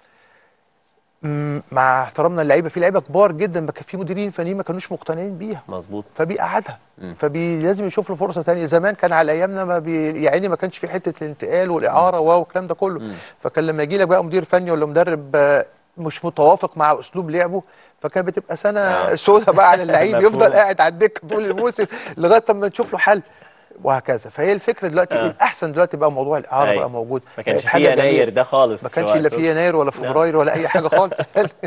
B: مم، مع احترامنا اللعيبه في لعيبه كبار جدا ما كان في مديرين فنيين ما كانوش مقتنعين بيها
A: مظبوط
B: فبيقعدها فلازم يشوف له فرصه تانية زمان كان على ايامنا ما بي يعني ما كانش في حته الانتقال والاعاره واو والكلام ده كله فكان لما يجي لك بقى مدير فني ولا مدرب آه، مش متوافق مع اسلوب لعبه فكان بتبقى سنه
A: آه.
B: سودة بقى على اللعيب
A: مفهوم.
B: يفضل قاعد على الدكه طول الموسم لغايه اما نشوف له حل وهكذا فهي الفكره دلوقتي
A: آه.
B: الاحسن دلوقتي بقى موضوع الاعاره
A: أيوة.
B: بقى موجود
A: ما كانش
B: بقت
A: في
B: حاجة
A: يناير
B: جميلة.
A: ده خالص
B: ما
A: في
B: كانش لا
A: وقته.
B: في يناير ولا فبراير ولا اي حاجه خالص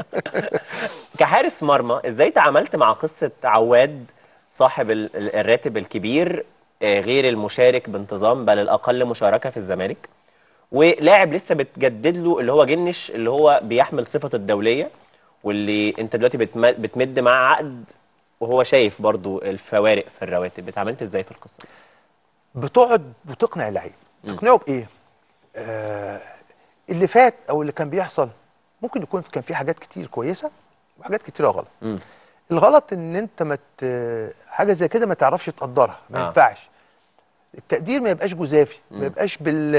A: كحارس مرمى ازاي تعاملت مع قصه عواد صاحب ال- ال- الراتب الكبير آه، غير المشارك بانتظام بل الاقل مشاركه في الزمالك ولاعب لسه بتجدد له اللي هو جنش اللي هو بيحمل صفه الدوليه واللي انت دلوقتي بتم- بتمد معاه عقد وهو شايف برضو الفوارق في الرواتب اتعاملت ازاي في القصه دي؟
B: بتقعد وتقنع اللعيب تقنعه بايه آه اللي فات او اللي كان بيحصل ممكن يكون كان في حاجات كتير كويسه وحاجات كتيره غلط
A: مم.
B: الغلط ان انت ما ت- حاجه زي كده ما تعرفش تقدرها ما
A: آه.
B: ينفعش التقدير ما يبقاش جزافي ما يبقاش بال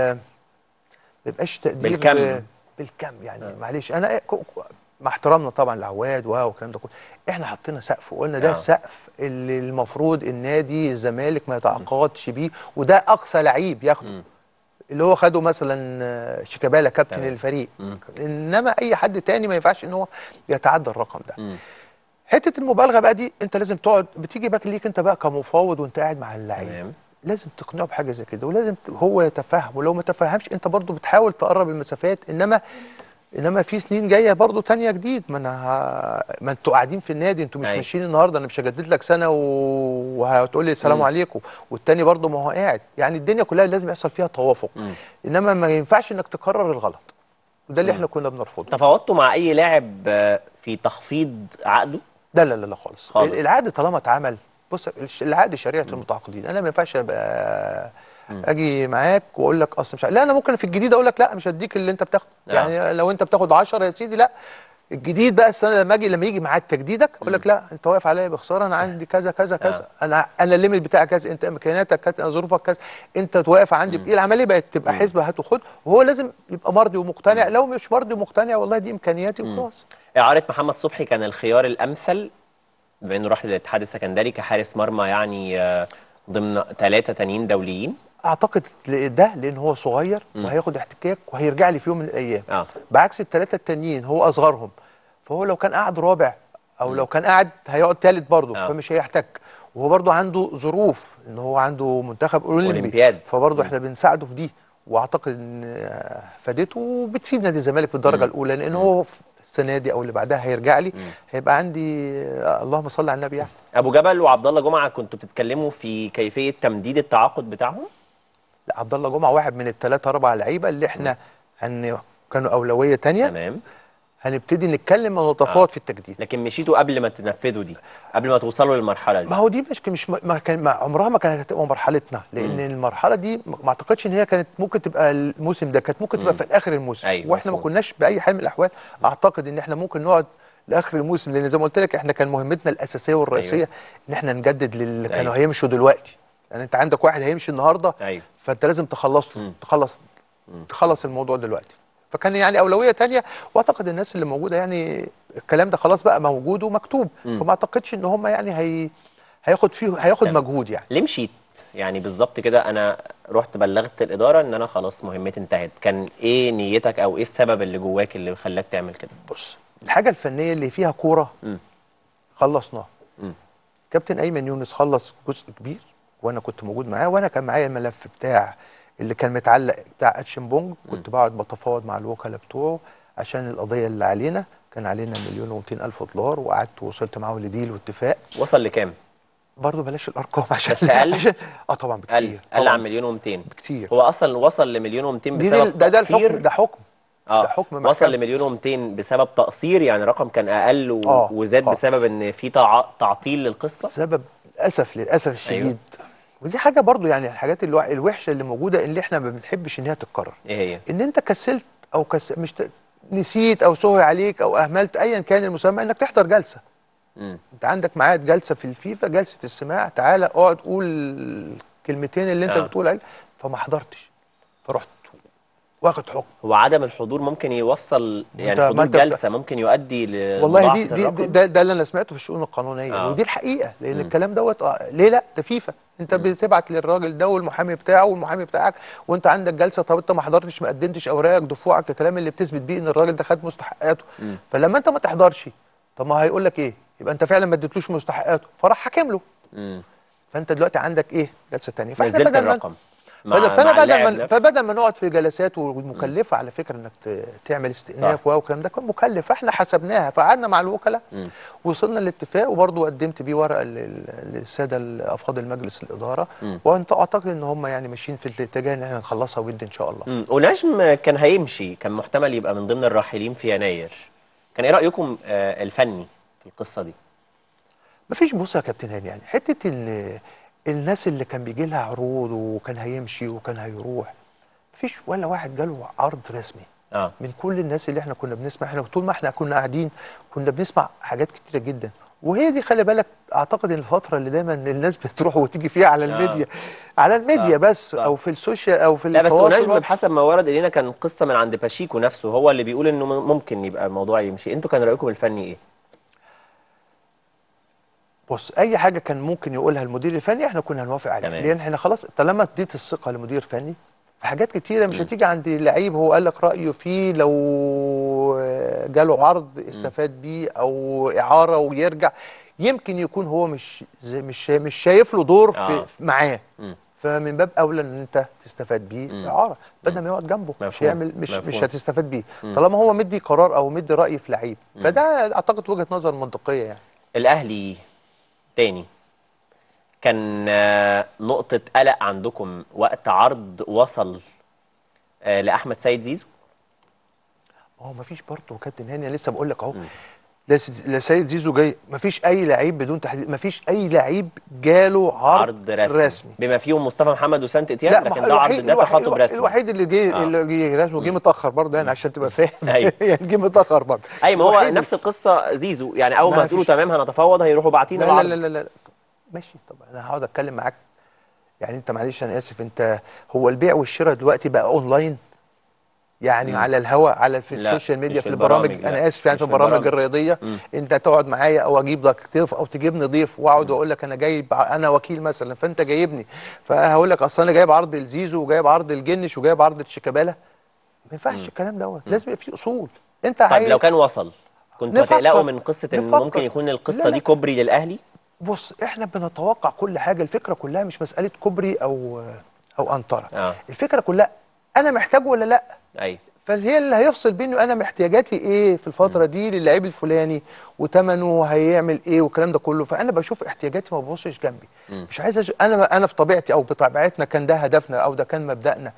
B: ما يبقاش تقدير
A: بالكم.
B: بالكم يعني معلش انا ك- ك- مع احترامنا طبعا لعواد وها والكلام ده كله احنا حطينا سقف وقلنا ده
A: آه.
B: السقف اللي المفروض النادي الزمالك ما يتعاقدش بيه وده اقصى لعيب ياخده اللي هو خده مثلا آه، شيكابالا كابتن
A: تمام.
B: الفريق انما اي حد تاني ما ينفعش ان هو يتعدى الرقم ده
A: مم.
B: حته المبالغه بقى دي انت لازم تقعد بتيجي باك ليك انت بقى كمفاوض وانت قاعد مع اللعيب
A: تمام.
B: لازم تقنعه بحاجه زي كده ولازم ت- هو يتفهم ولو ما تفهمش انت برضو بتحاول تقرب المسافات انما انما في سنين جايه برضو تانية جديد ما انا ه... ما انتوا قاعدين في النادي انتوا مش
A: أيوة.
B: ماشيين النهارده انا مش هجدد لك سنه و... وهتقول لي السلام عليكم والتاني برضو ما هو قاعد يعني الدنيا كلها لازم يحصل فيها توافق
A: مم.
B: انما ما ينفعش انك تكرر الغلط وده اللي احنا كنا بنرفضه
A: تفاوضتوا مع اي لاعب آه، في تخفيض عقده
B: لا لا لا لا خالص,
A: خالص.
B: العقد طالما اتعمل بص الش- العقد شريعه المتعاقدين انا ما ينفعش ابقى اجي معاك واقول لك اصل مش ع- لا انا ممكن في الجديد اقول لك لا مش هديك اللي انت بتاخده
A: آه.
B: يعني لو انت بتاخد 10 يا سيدي لا الجديد بقى السنه لما اجي لما يجي معاك تجديدك اقول لك لا انت واقف عليا بخساره انا عندي كذا كذا كذا انا انا الليميت بتاعك كذا انت امكانياتك كذا أنا ظروفك كذا انت واقف عندي بايه العمليه بقت تبقى حسبه هات وخد وهو لازم يبقى مرضي ومقتنع لو مش مرضي ومقتنع والله دي امكانياتي وخلاص
A: إعارة محمد صبحي كان الخيار الأمثل بما إنه راح للاتحاد السكندري كحارس مرمى يعني آه، ضمن ثلاثة تانيين دوليين
B: اعتقد ده لان هو صغير وهياخد احتكاك وهيرجع لي في يوم من الايام
A: آه.
B: بعكس الثلاثه التانيين هو اصغرهم فهو لو كان قاعد رابع او لو كان قاعد هيقعد ثالث برضه
A: آه.
B: فمش هيحتك وهو برضه عنده ظروف ان هو عنده منتخب اولمبي
A: أولمبياد.
B: فبرضه احنا بنساعده في دي واعتقد ان آه، فادته وبتفيد نادي الزمالك في الدرجه الاولى لان هو في السنه دي او اللي بعدها هيرجع لي هيبقى عندي آه، اللهم صل على النبي يعني
A: أبو جبل وعبد الله جمعة كنتوا بتتكلموا في كيفية تمديد التعاقد بتاعهم
B: لا عبد الله جمعه واحد من الثلاثه اربع لعيبه اللي احنا هن كانوا اولويه تانية
A: تمام
B: هنبتدي نتكلم عن نطفات في التجديد
A: لكن مشيتوا قبل ما تنفذوا دي قبل ما توصلوا للمرحله دي
B: ما هو دي مش مش ما كان ما عمرها ما كانت هتبقى مرحلتنا لان المرحله دي ما اعتقدش ان هي كانت ممكن تبقى الموسم ده كانت ممكن تبقى في اخر الموسم
A: أيوة،
B: واحنا ما
A: مفهوم.
B: كناش باي حال من الاحوال اعتقد ان احنا ممكن نقعد لاخر الموسم لان زي ما قلت لك احنا كان مهمتنا الاساسيه والرئيسيه
A: أيوة.
B: ان احنا نجدد للي كانوا
A: أيوة.
B: هيمشوا دلوقتي يعني انت عندك واحد هيمشي النهارده
A: ايوه
B: فانت لازم تخلص له
A: مم.
B: تخلص تخلص الموضوع دلوقتي فكان يعني اولويه تانية واعتقد الناس اللي موجوده يعني الكلام ده خلاص بقى موجود ومكتوب
A: مم.
B: فما اعتقدش ان هم يعني هي هياخد فيه هياخد
A: تمام.
B: مجهود يعني
A: ليه مشيت يعني بالظبط كده انا رحت بلغت الاداره ان انا خلاص مهمتي انتهت كان ايه نيتك او ايه السبب اللي جواك اللي خلاك تعمل كده
B: بص الحاجه الفنيه اللي فيها كوره
A: مم.
B: خلصناها
A: مم.
B: كابتن ايمن يونس خلص جزء كبير وانا كنت موجود معاه وانا كان معايا الملف بتاع اللي كان متعلق بتاع اتشنبونج كنت بقعد بتفاوض مع الوكلاء بتوعه عشان القضيه اللي علينا كان علينا مليون و200 الف دولار وقعدت وصلت معاه لديل واتفاق
A: وصل لكام
B: برضه بلاش الارقام عشان
A: بس أقل؟
B: عشان اه طبعا
A: قل
B: بكتير
A: قل
B: طبعاً
A: عن مليون و200
B: بكتير
A: هو اصلا وصل لمليون و200
B: دي
A: بسبب
B: دي ده ده
A: تقصير
B: الحكم ده حكم
A: اه
B: ده حكم
A: وصل
B: محكمة.
A: لمليون و200 بسبب تقصير يعني رقم كان اقل و...
B: آه،
A: وزاد
B: آه.
A: بسبب ان في تع... تعطيل للقصه
B: سبب للاسف للاسف الشديد ودي حاجه برضو يعني الحاجات الوح- الوحشه اللي موجوده اللي احنا ما بنحبش ان هي تتكرر
A: ايه هي
B: ان انت كسلت او كس... مش ت... نسيت او سهي عليك او اهملت ايا كان المسمى انك تحضر جلسه
A: مم.
B: انت عندك ميعاد جلسه في الفيفا جلسه السماع تعالى اقعد قول الكلمتين اللي انت
A: آه.
B: بتقول عليه فما حضرتش فرحت واخد حكم
A: هو عدم الحضور ممكن يوصل يعني
B: أنت- ما
A: حضور
B: أنت بت-
A: جلسه ممكن يؤدي ل
B: والله دي
A: لمضاعفة
B: دي,
A: الرقم؟
B: دي ده, ده اللي انا سمعته في الشؤون القانونيه
A: آه.
B: ودي الحقيقه لان
A: مم.
B: الكلام دوت آه، ليه لا ده فيفا انت بتبعت للراجل ده والمحامي بتاعه والمحامي بتاعك وانت عندك جلسه طب انت ما حضرتش ما قدمتش اوراقك دفوعك الكلام اللي بتثبت بيه ان الراجل ده خد مستحقاته
A: مم.
B: فلما انت ما تحضرش طب ما هيقول لك ايه يبقى انت فعلا ما اديتلوش مستحقاته فراح حاكم له
A: مم.
B: فانت دلوقتي عندك ايه جلسه ثانيه
A: نزلت
B: بدل ما
A: الرقم مع
B: بدل فانا
A: مع
B: بدل
A: اللاعب
B: ما
A: نفسه.
B: فبدل ما نقعد في جلسات ومكلفه على فكره انك ت- تعمل استئناف والكلام ده كان مكلف فاحنا حسبناها فقعدنا مع الوكلاء
A: مم.
B: وصلنا لاتفاق وبرضه قدمت بيه ورقه لل- للساده افراد المجلس الاداره
A: مم.
B: وانت اعتقد ان هم يعني ماشيين في الاتجاه ان احنا نخلصها ود ان شاء الله
A: مم. ونجم كان هيمشي كان محتمل يبقى من ضمن الراحلين في يناير كان ايه رايكم آه الفني في القصه دي
B: مفيش بص يا كابتن هاني يعني حته ال- الناس اللي كان بيجي لها عروض وكان هيمشي وكان هيروح مفيش ولا واحد جاله عرض رسمي
A: اه
B: من كل الناس اللي احنا كنا بنسمع احنا طول ما احنا كنا قاعدين كنا بنسمع حاجات كتيره جدا وهي دي خلي بالك اعتقد ان الفتره اللي دايما الناس بتروح وتيجي فيها على
A: آه.
B: الميديا على الميديا
A: صح،
B: بس
A: صح.
B: او في السوشيال او في
A: لا بس
B: التواصل
A: ونجم بحسب ما ورد الينا كان قصه من عند باشيكو نفسه هو اللي بيقول انه ممكن يبقى الموضوع يمشي انتوا كان رايكم الفني ايه
B: بص اي حاجه كان ممكن يقولها المدير الفني احنا كنا هنوافق عليها
A: تمام.
B: لان احنا خلاص طالما اديت الثقه لمدير فني في حاجات كتيره مش هتيجي عند لعيب هو قال لك رايه فيه لو جاله عرض استفاد بيه او اعاره ويرجع يمكن يكون هو مش زي مش مش شايف له دور
A: آه.
B: في معاه
A: مم.
B: فمن باب اولى ان انت تستفاد بيه
A: مم.
B: اعاره بدل ما يقعد جنبه مش
A: مفهوم.
B: هيعمل مش مش
A: مفهوم.
B: هتستفاد بيه طالما هو مدي قرار او مدي راي في لعيب فده اعتقد وجهه نظر منطقيه يعني
A: الاهلي تاني كان آه، نقطه قلق عندكم وقت عرض وصل آه، لاحمد سيد زيزو
B: ما هو مفيش برضه كابتن هاني أنا لسه بقول لك اهو لا س- لا سيد زيزو جاي مفيش اي لعيب بدون تحديد مفيش اي لعيب جاله عرض,
A: عرض رسمي,
B: رسمي.
A: بما فيهم مصطفى محمد وسانت اتيان
B: ما
A: لكن
B: هو
A: ده عرض
B: الوحيد-
A: ده
B: الوحيد-
A: تخاطب
B: الوحيد-
A: رسمي
B: الوحيد اللي جه
A: آه.
B: اللي جه رسمي وجه متاخر برضه يعني عشان تبقى فاهم
A: أيوة.
B: يعني جه متاخر برضه
A: اي ما هو
B: الوحيد
A: نفس القصه زيزو يعني اول
B: ما
A: ما تقولوا
B: فيش.
A: تمام هنتفاوض هيروحوا باعتين
B: لا لا
A: العرض
B: لا لا, لا. ماشي طب انا هقعد اتكلم معاك يعني انت معلش انا اسف انت هو البيع والشراء دلوقتي بقى اونلاين يعني
A: مم.
B: على الهواء على في
A: لا،
B: السوشيال ميديا
A: مش
B: في
A: في
B: البرامج
A: البرامج، لا،
B: انا اسف يعني
A: مش
B: في
A: في
B: البرامج
A: البرامج.
B: الرياضيه
A: مم.
B: انت تقعد معايا او اجيب لك ضيف او تجيبني ضيف واقعد واقول لك انا جايب انا وكيل مثلا فانت جايبني فهقول لك اصل انا جايب عرض الزيزو وجايب عرض الجنش وجايب عرض الشيكابالا ما ينفعش الكلام دوت لازم يبقى في اصول انت
A: طيب
B: عايز
A: لو كان وصل كنتوا
B: نفكر.
A: هتقلقوا من قصه ان
B: نفكر.
A: ممكن يكون القصه
B: لا،
A: دي
B: لا.
A: كوبري للاهلي
B: بص احنا بنتوقع كل حاجه الفكره كلها مش مساله كوبري او او انطره
A: اه
B: الفكره كلها انا محتاجه ولا لا
A: ايوه
B: فهي اللي هيفصل بيني وانا محتاجاتي ايه في الفتره دي للعيب الفلاني وثمنه هيعمل ايه والكلام ده كله فانا بشوف احتياجاتي ما ببصش جنبي
A: مم.
B: مش عايز أج... انا انا في طبيعتي او بطبيعتنا كان ده هدفنا او ده كان مبدأنا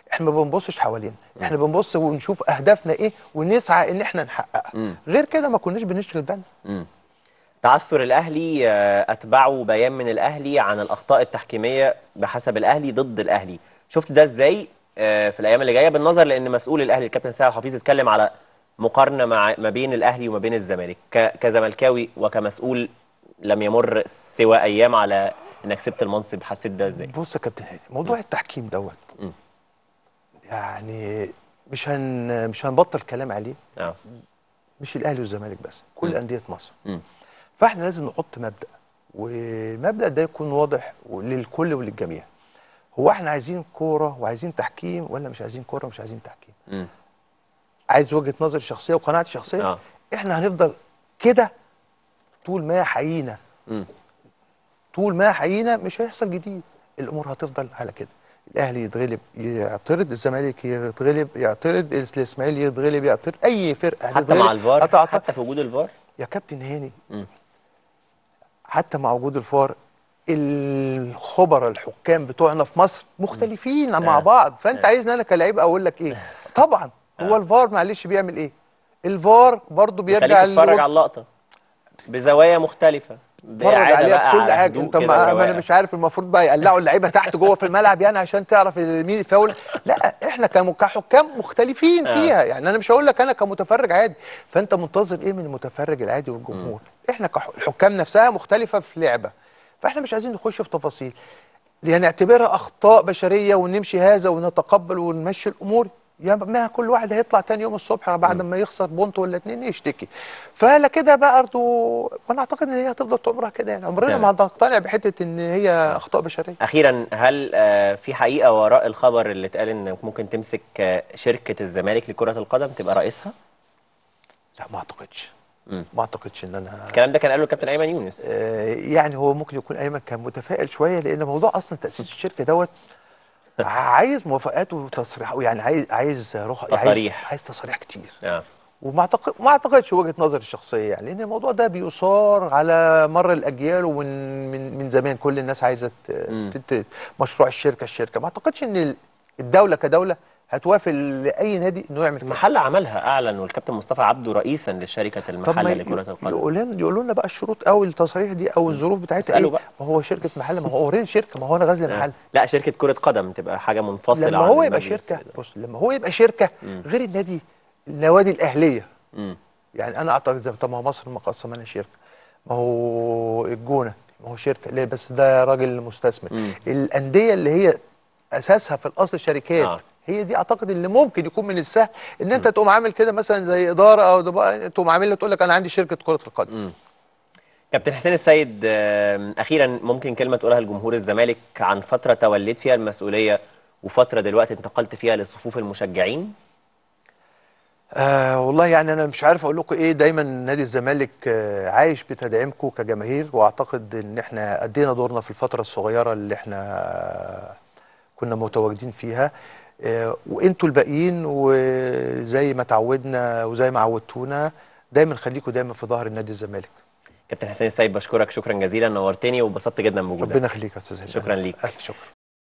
B: احنا ما بنبصش حوالينا احنا بنبص ونشوف اهدافنا ايه ونسعى ان احنا نحققها
A: مم.
B: غير كده ما كناش بنشغل بالنا
A: تعثر الاهلي آه، اتبعوا بيان من الاهلي عن الاخطاء التحكيميه بحسب الاهلي ضد الاهلي شفت ده ازاي آه، في الايام اللي جايه بالنظر لان مسؤول الاهلي الكابتن سعد حفيظ اتكلم على مقارنه مع ما بين الاهلي وما بين الزمالك ك- كزملكاوي وكمسؤول لم يمر سوى ايام على انك سبت المنصب حسيت ده ازاي
B: بص يا كابتن هاني موضوع التحكيم دوت
A: مم.
B: يعني مش هن مش هنبطل كلام عليه
A: اه
B: مش الاهلي والزمالك بس كل
A: مم.
B: انديه مصر
A: مم.
B: فاحنا لازم نحط مبدا والمبدا ده يكون واضح للكل وللجميع هو احنا عايزين كوره وعايزين تحكيم ولا مش عايزين كوره ومش عايزين تحكيم
A: مم.
B: عايز وجهه نظري الشخصيه وقناعتي الشخصيه
A: آه.
B: احنا هنفضل كده طول ما حيينا
A: مم.
B: طول ما حيينا مش هيحصل جديد الامور هتفضل على كده الاهلي يتغلب يعترض الزمالك يتغلب يعترض الاسماعيلي يتغلب يعترض اي فرقه
A: حتى
B: هتتغلب
A: مع الفار
B: هتعترض.
A: حتى في وجود الفار
B: يا كابتن هاني
A: مم.
B: حتى مع وجود الفار الخبراء الحكام بتوعنا في مصر مختلفين مع
A: آه.
B: بعض فانت
A: آه.
B: عايزني انا كلاعب اقول لك ايه طبعا هو الفار معلش بيعمل ايه الفار برضه
A: خليك
B: بيرجع
A: تتفرج
B: للوج-
A: على اللقطه بزوايا مختلفه
B: اتفرج
A: بإعادة
B: عليها
A: بقى
B: بكل
A: على
B: حاجه
A: هدوء
B: انت
A: كده
B: ما, ما
A: ورواقة.
B: انا مش عارف المفروض بقى يقلعوا اللعيبه تحت جوه في الملعب يعني عشان تعرف مين فاول لا احنا كم- كحكام مختلفين
A: آه.
B: فيها يعني انا مش هقول لك انا كمتفرج عادي فانت منتظر ايه من المتفرج العادي والجمهور احنا كحكام نفسها مختلفه في لعبه فاحنا مش عايزين نخش في تفاصيل يعني نعتبرها اخطاء بشريه ونمشي هذا ونتقبل ونمشي الامور يا ما كل واحد هيطلع تاني يوم الصبح بعد ما يخسر بونت ولا اتنين يشتكي فلا كده بقى برضه وانا اعتقد ان هي هتفضل طول عمرها كده يعني عمرنا
A: تمام.
B: ما هنقتنع بحته ان هي اخطاء بشريه
A: اخيرا هل آه، في حقيقه وراء الخبر اللي اتقال انك ممكن تمسك آه، شركه الزمالك لكره القدم تبقى رئيسها
B: لا ما اعتقدش
A: مم.
B: ما اعتقدش ان انا
A: الكلام ده كان قاله الكابتن ايمن يونس
B: آه، يعني هو ممكن يكون ايمن كان متفائل شويه لان موضوع اصلا تاسيس الشركه دوت عايز موافقات وتصريح يعني عايز عايز روح
A: تصاريح.
B: عايز, عايز تصاريح كتير
A: اه
B: وما اعتقد ما اعتقدش وجهه نظري الشخصيه يعني لان الموضوع ده بيثار على مر الاجيال ومن من من زمان كل الناس عايزه ت-
A: مم.
B: تت- مشروع الشركه الشركه ما اعتقدش ان الدوله كدوله هتوافق لاي نادي انه يعمل كده
A: المحل عملها اعلن والكابتن مصطفى عبده رئيسا لشركه
B: طب
A: المحله
B: ما
A: لكره القدم
B: يقولوا لنا يقولوا لنا بقى الشروط او التصاريح دي او الظروف بتاعتها
A: اسألوا
B: ايه
A: بقى.
B: ما هو شركه محل ما هو اوريدي شركه ما هو انا غزل محل
A: لا شركه كره قدم تبقى حاجه منفصله
B: لما
A: عن
B: هو يبقى
A: المجلس
B: شركه
A: كده.
B: بص لما هو يبقى شركه
A: مم.
B: غير النادي النوادي الاهليه
A: مم.
B: يعني انا اعتقد زي طب ما هو مصر المقاصه ما انا شركه ما هو الجونه ما هو شركه ليه بس ده راجل مستثمر
A: مم.
B: الانديه اللي هي اساسها في الاصل شركات
A: آه.
B: هي دي اعتقد اللي ممكن يكون من السهل ان انت تقوم عامل كده مثلا زي اداره او دبا- تقوم عامل لي تقول لك انا عندي شركه كره القدم
A: مم. كابتن حسين السيد آه، اخيرا ممكن كلمه تقولها لجمهور الزمالك عن فتره توليت فيها المسؤوليه وفتره دلوقتي انتقلت فيها لصفوف المشجعين
B: آه والله يعني انا مش عارف اقول لكم ايه دايما نادي الزمالك آه عايش بتدعيمكم كجماهير واعتقد ان احنا ادينا دورنا في الفتره الصغيره اللي احنا آه كنا متواجدين فيها آه وانتوا الباقيين وزي ما تعودنا وزي ما عودتونا دايما خليكم دايما في ظهر النادي الزمالك
A: كابتن حسين السيد بشكرك شكرا جزيلا نورتني وبسطت جدا بوجودك
B: ربنا يخليك يا استاذ هشام.
A: شكراً ليك.
B: الف شكر